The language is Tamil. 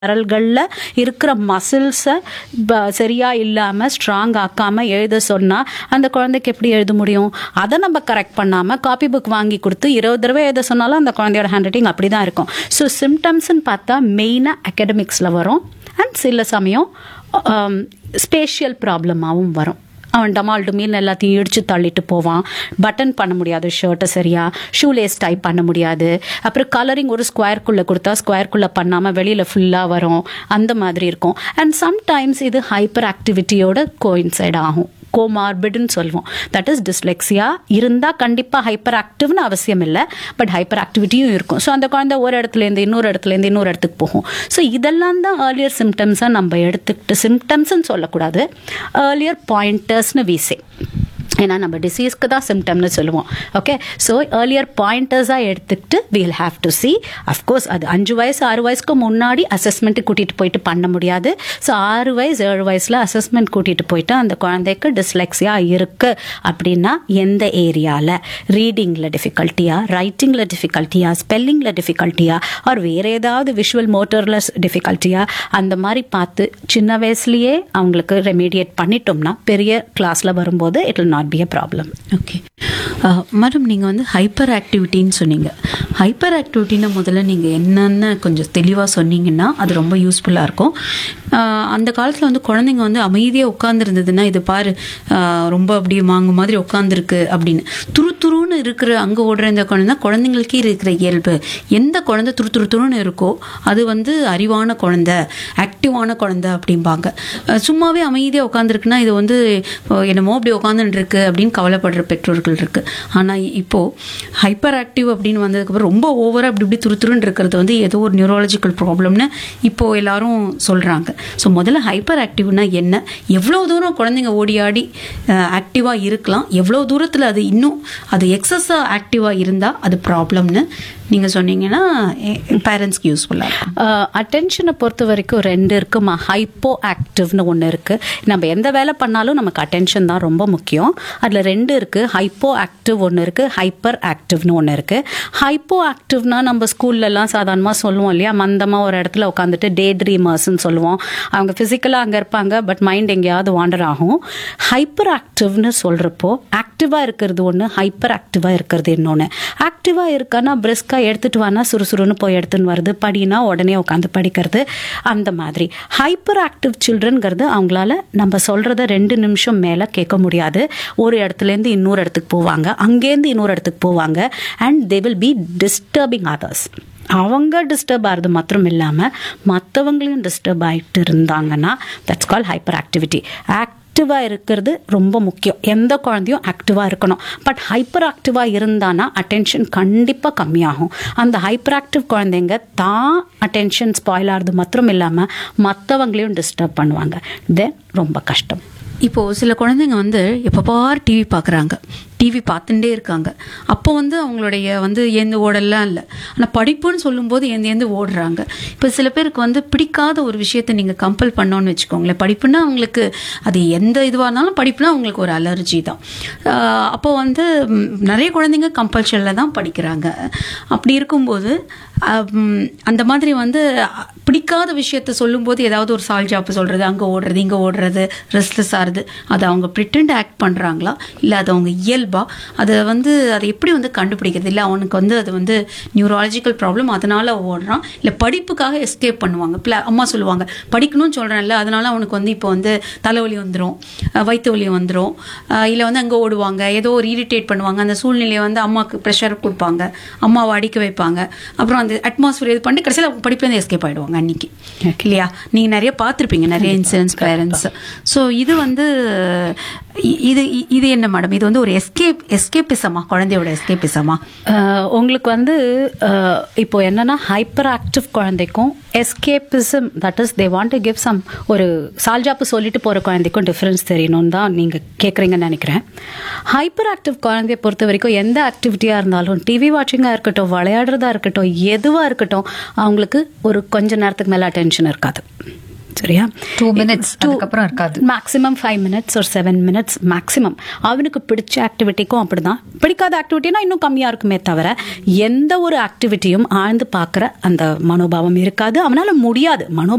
விரல்களில் இருக்கிற மசில்ஸை சரியாக இல்லாமல் ஸ்ட்ராங் ஆக்காமல் எழுத சொன்னால் அந்த குழந்தைக்கு எப்படி எழுத முடியும் அதை நம்ம கரெக்ட் பண்ணாமல் காப்பி புக் வாங்கி கொடுத்து இருபது தடவை எழுத சொன்னாலும் அந்த குழந்தையோட ஹேண்ட் ரைட்டிங் அப்படி தான் இருக்கும் ஸோ சிம்டம்ஸ்ன்னு பார்த்தா மெயினாக அகடமிக்ஸில் வரும் அண்ட் சில சமயம் ஸ்பேஷியல் ப்ராப்ளமாகவும் வரும் அவன் டமால் டுமீன் எல்லாத்தையும் இடிச்சு தள்ளிட்டு போவான் பட்டன் பண்ண முடியாது ஷர்ட்டை சரியா ஷூலேஸ் டைப் பண்ண முடியாது அப்புறம் கலரிங் ஒரு ஸ்கொயர்க்குள்ளே கொடுத்தா ஸ்கொயர்க்குள்ளே பண்ணாமல் வெளியில் ஃபுல்லாக வரும் அந்த மாதிரி இருக்கும் அண்ட் சம்டைம்ஸ் இது ஹைப்பர் ஆக்டிவிட்டியோட கோயின்சைட் ஆகும் கோமார்பிட்னு சொல்லுவோம் தட் இஸ் டிஸ்லெக்ஸியா இருந்தால் கண்டிப்பாக ஹைப்பர் ஆக்டிவ்னு அவசியம் இல்லை பட் ஹைப்பர் ஆக்டிவிட்டியும் இருக்கும் ஸோ அந்த குழந்தை ஒரு இடத்துலேருந்து இன்னொரு இடத்துலேருந்து இன்னொரு இடத்துக்கு போகும் ஸோ இதெல்லாம் தான் ஏர்லியர் சிம்டம்ஸாக நம்ம எடுத்துக்கிட்டு சிம்டம்ஸ்ன்னு சொல்லக்கூடாது ஏர்லியர் பாயிண்டர்ஸ்னு வீசே ஏன்னா நம்ம டிசீஸ்க்கு தான் சிம்டம்னு சொல்லுவோம் ஓகே ஸோ ஏர்லியர் பாயிண்டர்ஸாக எடுத்துக்கிட்டு we'll have to see of course அது அஞ்சு வயசு ஆறு வயசுக்கு முன்னாடி அசஸ்மெண்ட்டு கூட்டிகிட்டு போயிட்டு பண்ண முடியாது ஸோ ஆறு வயசு ஏழு வயசில் அசஸ்மெண்ட் கூட்டிகிட்டு போயிட்டு அந்த குழந்தைக்கு டிஸ்லெக்ஸியா இருக்குது அப்படின்னா எந்த ஏரியாவில் ரீடிங்கில் டிஃபிகல்ட்டியா ரைட்டிங்கில் டிஃபிகல்ட்டியா ஸ்பெல்லிங்கில் டிஃபிகல்ட்டியா ஆர் வேறு ஏதாவது விஷுவல் மோட்டரில் டிஃபிகல்ட்டியா அந்த மாதிரி பார்த்து சின்ன வயசுலேயே அவங்களுக்கு ரெமீடியேட் பண்ணிட்டோம்னா பெரிய கிளாஸில் வரும்போது it will not be a problem okay madam நீங்கள் வந்து ஹைப்பர் ஆக்டிவிட்டின்னு சொன்னீங்க ஹைப்பர் ஆக்டிவிட்டினா முதல்ல நீங்கள் என்னென்ன கொஞ்சம் தெளிவாக சொன்னீங்கன்னா அது ரொம்ப யூஸ்ஃபுல்லாக இருக்கும் ஆஹ் அந்த காலத்தில் வந்து குழந்தைங்க வந்து அமைதியாக உட்காந்துருந்ததுன்னா இது பாரு ஆஹ் ரொம்ப அப்படியே மாங்கு மாதிரி உட்காந்துருக்கு அப்படின்னு துரு துருன்னு இருக்கிற அங்கே ஓடுற இந்த குழந்தை குழந்தைங்களுக்கே இருக்கிற இயல்பு எந்த குழந்தை துரு துரு துருன்னு இருக்கோ அது வந்து அறிவான குழந்தை ஆக்டிவான குழந்தை அப்படிம்பாங்க ஆஹ் சும்மாவே அமைதியாக உட்காந்துருக்குன்னா இது வந்து அஹ் என்னமோ அப்படி உட்காந்துட்டு இருக்கு அப்படின்னு கவலைப்படுற பெற்றோர்கள் இருக்கு ஆனால் இப்போ ஹைப்பர் ஆக்டிவ் அப்படின்னு வந்ததுக்கப்புறம் ரொம்ப ஓவராக அப்படி இப்படி துரு துருன்னு இருக்கிறது வந்து ஏதோ ஒரு நியூரலாஜிக்கல் ப்ராப்ளம்னு இப்போ எல்லாரும் சொல்கிறாங்க ஸோ முதல்ல ஹைப்பர் ஆக்டிவ்னா என்ன எவ்வளோ தூரம் குழந்தைங்க ஓடி ஆடி ஆக்டிவாக இருக்கலாம் எவ்வளோ தூரத்தில் அது இன்னும் அது எக்ஸஸாக ஆக்டிவாக இருந்தால் அது ப்ராப்ளம்னு நீங்கள் சொன்னீங்கன்னா பேரண்ட்ஸ்க்கு யூஸ்ஃபுல்லாக இருக்கும் அட்டென்ஷனை பொறுத்த வரைக்கும் ரெண்டு இருக்குமா ஹைப்போ ஆக்டிவ்னு ஒன்று இருக்குது நம்ம எந்த வேலை பண்ணாலும் நமக்கு அட்டென்ஷன் தான் ரொம்ப முக்கியம் அதில் ரெண்டு இருக்குது ஹைப்போ ஆக்டிவ் ஒன்று இருக்குது ஹைப்பர் ஆக்டிவ்னு ஒன்று இருக்குது ஹைப்போ ஆக்டிவ்னா நம்ம ஸ்கூல்லலாம் சாதாரணமாக சொல்லுவோம் இல்லையா மந்தமாக ஒரு இடத்துல உட்காந்துட்டு டே ட்ரீமர்ஸ்ன்னு சொல்லுவோம் அவங்க ஃபிசிக்கலாக அங்கே இருப்பாங்க பட் மைண்ட் எங்கேயாவது வாண்டர் ஆகும் ஹைப்பர் ஆக்டிவ்னு சொல்கிறப்போ ஆக்டிவாக இருக்கிறது ஒன்று ஹைப்பர் ஆக்டிவாக இருக்கிறது இன்னொன்று ஆக்டிவாக இருக்கான்னா பிரிஸ்காக எடுத்துட்டு வானா சுறுசுறுன்னு போய் எடுத்துன்னு வருது படினா உடனே உட்காந்து படிக்கிறது அந்த மாதிரி ஹைப்பர் ஆக்டிவ் சில்ட்ரன்கிறது அவங்களால நம்ம சொல்கிறத ரெண்டு நிமிஷம் மேலே கேட்க முடியாது ஒரு இடத்துலேருந்து இன்னொரு இடத்துக்கு போவாங்க அங்கேருந்து இன்னொரு இடத்துக்கு போவாங்க and they will be disturbing others அவங்க டிஸ்டர்ப் ஆகிறது மாத்திரம் இல்லாமல் மற்றவங்களையும் டிஸ்டர்ப் ஆகிட்டு இருந்தாங்கன்னா that's call hyper activity act ஆக்டிவாக இருக்கிறது ரொம்ப முக்கியம் எந்த குழந்தையும் ஆக்டிவாக இருக்கணும் பட் ஹைப்பர் ஆக்டிவாக இருந்தானா அட்டென்ஷன் கண்டிப்பாக கம்மியாகும் அந்த ஹைப்பர் ஆக்டிவ் குழந்தைங்க தான் அட்டென்ஷன் ஸ்பாயில் ஆகிறது மாத்திரம் இல்லாமல் மற்றவங்களையும் டிஸ்டர்ப் பண்ணுவாங்க தென் ரொம்ப கஷ்டம் இப்போது சில குழந்தைங்க வந்து எப்போ பார் டிவி பார்க்குறாங்க டிவி பார்த்துட்டே இருக்காங்க அப்போ வந்து அவங்களுடைய வந்து ஏந்து ஓடலாம் இல்லை ஆனால் படிப்புன்னு சொல்லும்போது ஏந்து ஏந்து ஓடுறாங்க இப்போ சில பேருக்கு வந்து பிடிக்காத ஒரு விஷயத்தை நீங்கள் கம்பல் பண்ணோன்னு வச்சுக்கோங்களேன் படிப்புனா அவங்களுக்கு அது எந்த இதுவாக இருந்தாலும் படிப்புனா அவங்களுக்கு ஒரு அலர்ஜி தான் ஆஹ் அப்போ வந்து ம், நிறைய குழந்தைங்க கம்பல்ஷனில் தான் படிக்கிறாங்க அப்படி இருக்கும்போது ஆம், அந்த மாதிரி வந்து அ, பிடிக்காத விஷயத்த சொல்லும்போது ஏதாவது ஒரு சால் ஜாப்பு சொல்கிறது அங்கே ஓடுறது இங்கே ஓடுறது ரெஸ்ட்லெஸ் ஆகுறது அதை அவங்க ப்ரிட்டண்ட் ஆக்ட் பண்ணுறாங்களா இல்லை அது அவங்க இயல்பா அதை வந்து அதை எப்படி வந்து கண்டுபிடிக்கிறது இல்லை அவனுக்கு வந்து அது வந்து நியூராலஜிக்கல் ப்ராப்ளம் அதனால ஓடுறான் இல்லை படிப்புக்காக எஸ்கேப் பண்ணுவாங்க பிள்ளை அம்மா சொல்லுவாங்க படிக்கணும்னு சொல்கிறேன்ல அதனால அவனுக்கு வந்து இப்போ வந்து தலைவலி வந்துடும் வயிற்று வலி வந்துடும் இல்லை வந்து அங்கே ஓடுவாங்க ஏதோ ஒரு இரிட்டேட் பண்ணுவாங்க அந்த சூழ்நிலையை வந்து அம்மாவுக்கு ப்ரெஷர் கொடுப்பாங்க அம்மாவை அடிக்க வைப்பாங்க அப்புறம் அந்த அட்மாஸ்பியர் இது பண்ணி கடைசியில் படிப்புலேருந்து எஸ்கேப் ஆகிடுவாங்க அன்னைக்கு இல்லையா நீங்கள் நிறைய பார்த்துருப்பீங்க நிறைய இன்சிடென்ட்ஸ் பேரண்ட்ஸ் ஸோ இது வந்து இ- இது இ- இது என்ன மேடம் இது வந்து ஒரு எஸ்கேப் எஸ்கேபிசமா குழந்தையோட எஸ்கேபிசமா அஹ் உங்களுக்கு வந்து அஹ் இப்போ என்னன்னா ஹைப்பர் ஆக்டிவ் குழந்தைக்கும் escapism that is they want to give some ஒரு சால்ஜாப்பு சொல்லிட்டு போகிற குழந்தைக்கும் டிஃப்ரென்ஸ் தெரியணும்னு தான் நீங்கள் கேட்குறீங்கன்னு நினைக்கிறேன் ஹைப்பர் ஆக்டிவ் குழந்தைய பொறுத்த வரைக்கும் எந்த ஆக்டிவிட்டியாக இருந்தாலும் டிவி வாட்சிங்காக இருக்கட்டும் விளையாடுறதா இருக்கட்டும் எதுவாக இருக்கட்டும் அவங்களுக்கு ஒரு கொஞ்ச நேரத்துக்கு மேலே அட்டென்ஷன் இருக்காது சரியா Two minutes, அதுக்கப்புறம் இருக்காது. மேக்ஸிமம் ஃபைவ் மினிட்ஸ் ஒரு செவன் மினிட்ஸ் மேக்ஸிமம் அவனுக்கு பிடிச்ச ஆக்டிவிட்டிக்கும் அப்படிதான் பிடிக்காத ஆக்டிவிட்டினா இன்னும் கம்மியாக இருக்குமே தவிர எந்த ஒரு ஆக்டிவிட்டியும் ஆழ்ந்து பார்க்குற அந்த மனோபாவம் இருக்காது அவனால முடியாது மனோ